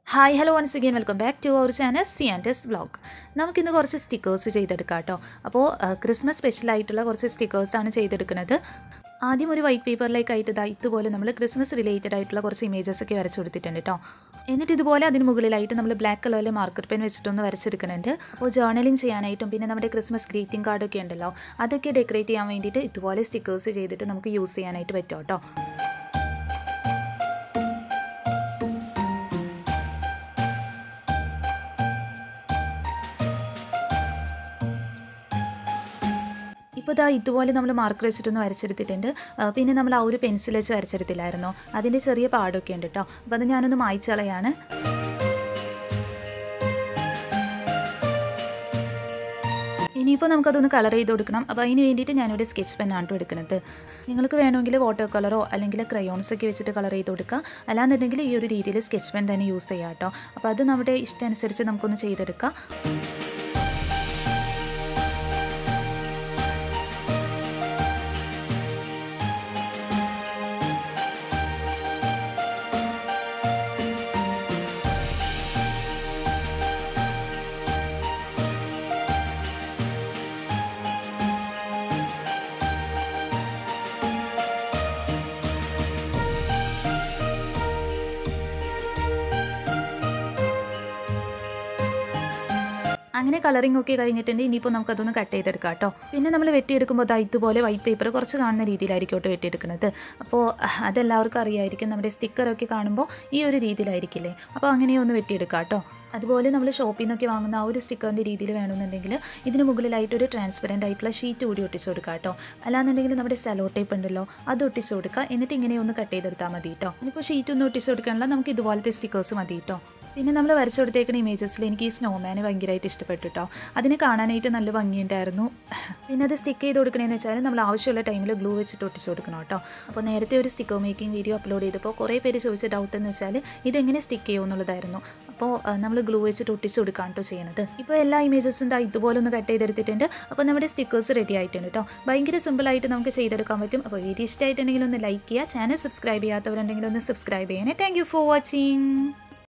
hi hello once again welcome back to our channel C and S vlog നമുക്കിന്ന് കുറച്ച് stickers ചെയ്തെടുക്കാം കേട്ടോ അപ്പോൾ ക്രിസ്മസ് സ്പെഷ്യൽ ആയിട്ടുള്ള കുറച്ച് സ്റ്റിക്കേഴ്സാണ് ചെയ്തെടുക്കുന്നത് ആദ്യം ഒരു വൈറ്റ് പേപ്പറിലേക്ക് ആയിട്ട് ഇതാ ഇതുപോലെ നമ്മൾ ക്രിസ്മസ് റിലേറ്റഡ് ആയിട്ടുള്ള കുറച്ച് ഇമേജസ് ഒക്കെ വരച്ചു കൊടുത്തിട്ടുണ്ട് കേട്ടോ എന്നിട്ട് ഇതുപോലെ അതിന് മുകളിലായിട്ട് നമ്മൾ ബ്ലാക്ക് കളറിൽ മാർക്കർ പെൻ വെച്ചിട്ടൊന്ന് വരച്ചെടുക്കുന്നുണ്ട് അപ്പോൾ ജേർണലിംഗ് ചെയ്യാനായിട്ടും പിന്നെ നമ്മുടെ ക്രിസ്മസ് ഗ്രീറ്റിംഗ് കാർഡൊക്കെ ഉണ്ടല്ലോ അതൊക്കെ ഡെക്കറേറ്റ് ചെയ്യാൻ വേണ്ടിയിട്ട് ഇതുപോലെ സ്റ്റിക്കേഴ്സ് ചെയ്തിട്ട് നമുക്ക് യൂസ് ചെയ്യാനായിട്ട് പറ്റും കേട്ടോ ഇപ്പോൾ ഇതാ ഇതുപോലെ നമ്മൾ മാർക്ക് വെച്ചിട്ടൊന്ന് വരച്ചെടുത്തിട്ടുണ്ട് ആ, പിന്നെ നമ്മൾ ആ ഒരു പെൻസിൽ വെച്ച് വരച്ചെടുത്തില്ലായിരുന്നോ അതിൻ്റെ ചെറിയ പാടൊക്കെ ഉണ്ട് കേട്ടോ അപ്പോൾ അത് ഞാനൊന്ന് മായ്ച്ചളയാണ് ഇനിയിപ്പോൾ നമുക്കതൊന്ന് കളർ ചെയ്ത് കൊടുക്കണം അപ്പോൾ അതിന് വേണ്ടിയിട്ട് ഞാനിവിടെ സ്കെച്ച് പെന്നാണ് കേട്ടോ എടുക്കുന്നത് നിങ്ങൾക്ക് വേണമെങ്കിൽ വാട്ടർ കളറോ അല്ലെങ്കിൽ ക്രയോൺസ് ഒക്കെ വെച്ചിട്ട് കളർ ചെയ്ത് കൊടുക്കുക അല്ലാന്നുണ്ടെങ്കിൽ ഈ ഒരു രീതിയിൽ സ്കെച്ച് പെൻ തന്നെ യൂസ് ചെയ്യാം കേട്ടോ അപ്പോൾ അത് നമ്മുടെ ഇഷ്ടം അനുസരിച്ച് നമുക്കൊന്ന് ചെയ്തെടുക്കാം അങ്ങനെ കളറിംഗ് ഒക്കെ കഴിഞ്ഞിട്ടുണ്ട് ഇനിയിപ്പോൾ നമുക്കതൊന്ന് കട്ട് ചെയ്തെടുക്കാം കേട്ടോ പിന്നെ നമ്മൾ വെട്ടിയെടുക്കുമ്പോൾ ദാ ഇതുപോലെ വൈറ്റ് പേപ്പർ കുറച്ച് കാണുന്ന രീതിയിലായിരിക്കും കേട്ടോ വെട്ടിയെടുക്കുന്നത് അപ്പോൾ അതെല്ലാവർക്കും അറിയായിരിക്കും നമ്മുടെ സ്റ്റിക്കറൊക്കെ കാണുമ്പോൾ ഈ ഒരു രീതിയിലായിരിക്കില്ലേ അപ്പോൾ അങ്ങനെ ഒന്ന് വെട്ടിയെടുക്കാം കേട്ടോ അതുപോലെ നമ്മൾ ഷോപ്പിൽ നിന്നൊക്കെ വാങ്ങുന്ന ആ ഒരു സ്റ്റിക്കറിൻ്റെ രീതിയിൽ വേണമെന്നുണ്ടെങ്കിൽ ഇതിന് മുകളിലായിട്ട് ഒരു ട്രാൻസ്പെറൻ്റ് ആയിട്ടുള്ള ഷീറ്റ് കൂടി ഒട്ടിച്ച് കൊടുക്കുക കേട്ടോ അല്ലാന്നുണ്ടെങ്കിൽ നമ്മുടെ സെലോ ടേപ്പ് ഉണ്ടല്ലോ അത് ഒട്ടിച്ച് കൊടുക്കുക എന്നിട്ട് ഇങ്ങനെ ഒന്ന് കട്ട് ചെയ്തെടുത്താൽ മതി കേട്ടോ ഇനിയിപ്പോൾ ഷീറ്റ് ഒന്നും ഒട്ടിച്ച് കൊടുക്കാനുള്ള നമുക്ക് ഇതുപോലത്തെ സ്റ്റിക്കേഴ്സ് മതി കേട്ടോ പിന്നെ നമ്മൾ വരച്ചു കൊടുത്തേക്കുന്ന ഇമേജസിൽ എനിക്ക് ഈ സ്നോമാനെ ഭയങ്കരമായിട്ട് ഇഷ്ടപ്പെട്ടു കേട്ടോ അതിനെ കാണാനായിട്ട് നല്ല ഭംഗിയുണ്ടായിരുന്നു പിന്നെ അത് സ്റ്റിക്ക് ചെയ്ത് കൊടുക്കണമെന്ന് വെച്ചാൽ നമ്മൾ ആവശ്യമുള്ള ടൈമിൽ ഗ്ലൂ വെച്ചിട്ട് ഒട്ടിച്ച് കൊടുക്കണം കേട്ടോ അപ്പോൾ നേരത്തെ ഒരു സ്റ്റിക്കർ മേക്കിംഗ് വീഡിയോ അപ്ലോഡ് ചെയ്തപ്പോൾ കുറേ പേര് ചോദിച്ച ഡൗട്ട് എന്ന് വെച്ചാൽ ഇതെങ്ങനെ സ്റ്റിക്ക് ചെയ്യുമോ എന്നുള്ളതായിരുന്നു അപ്പോൾ നമ്മൾ ഗ്ലൂ വെച്ചിട്ട് ഒട്ടിച്ച് കൊടുക്കുകയാണ് കേട്ടോ ചെയ്യുന്നത് ഇപ്പോൾ എല്ലാ ഇമേജസും ദാ ഇതുപോലെ ഒന്ന് കട്ട് ചെയ്തെടുത്തിട്ടുണ്ട് അപ്പോൾ നമ്മുടെ സ്റ്റിക്കേഴ്സ് റെഡി ആയിട്ടുണ്ട് കേട്ടോ ഭയങ്കര സിമ്പിളായിട്ട് നമുക്ക് ചെയ്തെടുക്കാൻ പറ്റും അപ്പോൾ വീഡിയോ ഇഷ്ടമായിട്ടുണ്ടെങ്കിൽ ഒന്ന് ലൈക്ക് ചെയ്യുക ചാനൽ സബ്സ്ക്രൈബ് ചെയ്യാത്തവരുണ്ടെങ്കിൽ ഒന്ന് സബ്സ്ക്രൈബ് ചെയ്യണേ താങ്ക് യു ഫോർ വാച്ചിങ്